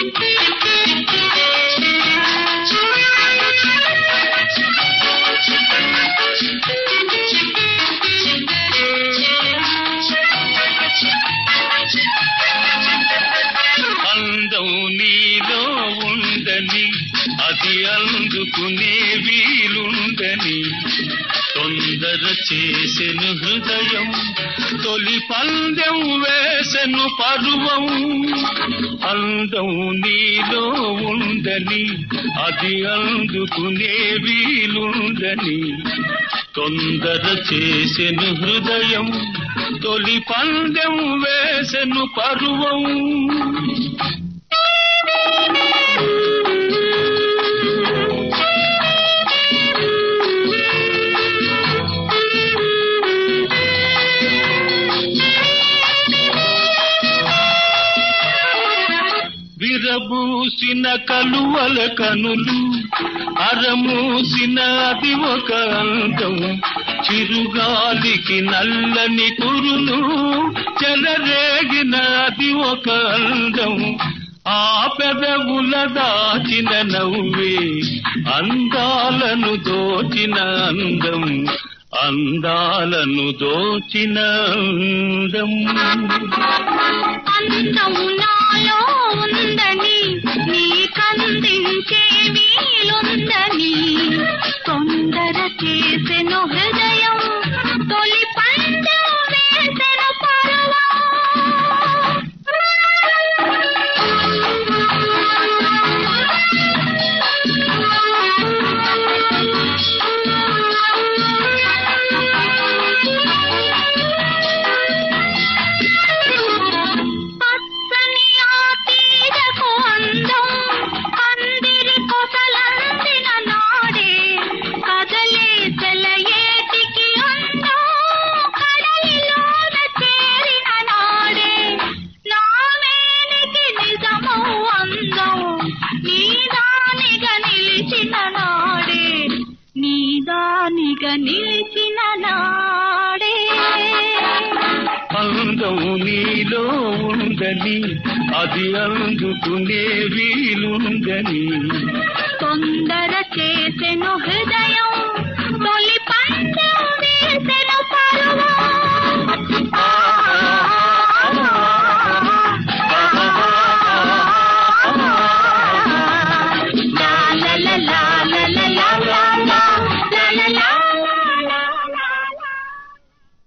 అందం నీలో ఉందని అది అందుకునే వీలుందని తొందర చేసెను హృదయం తొలి పందెం వేసెను పరువం అందం నీలో ఉందని అది అందుకునే వీలుందని తొందర చేసెను హృదయం తొలి పందెం వేసెను పరువం విరబూసిన కలువల కనులు అరమూసిన అది ఒక అందం చిరుగాలికి నల్లని కురులు చెలరేగిన అది ఒక అందం ఆ పెదవుల దాచిన నవ్వే అందాలను దోచిన అందం అందాలను దోచిన అందం అందం నాలో ఉందని నీకందించే వీలుందని తొందర చేసెను హృదయం తొలి పందెం వేసెను పచ్చని ఆ తీగకు అందం పందిరి కొసలందిన నాడే కదలే సెలయేటికి అందం కడలిలోన చేరిన నాడే నా మేనికి నిజమౌ అందం నీదానిగా నిలిచిన నాడే నీదానిగా నిలిచిన నాడే అందం నీలో ఉందని అది అందుకునే వీలుందని తొందర చేసెను హృదయం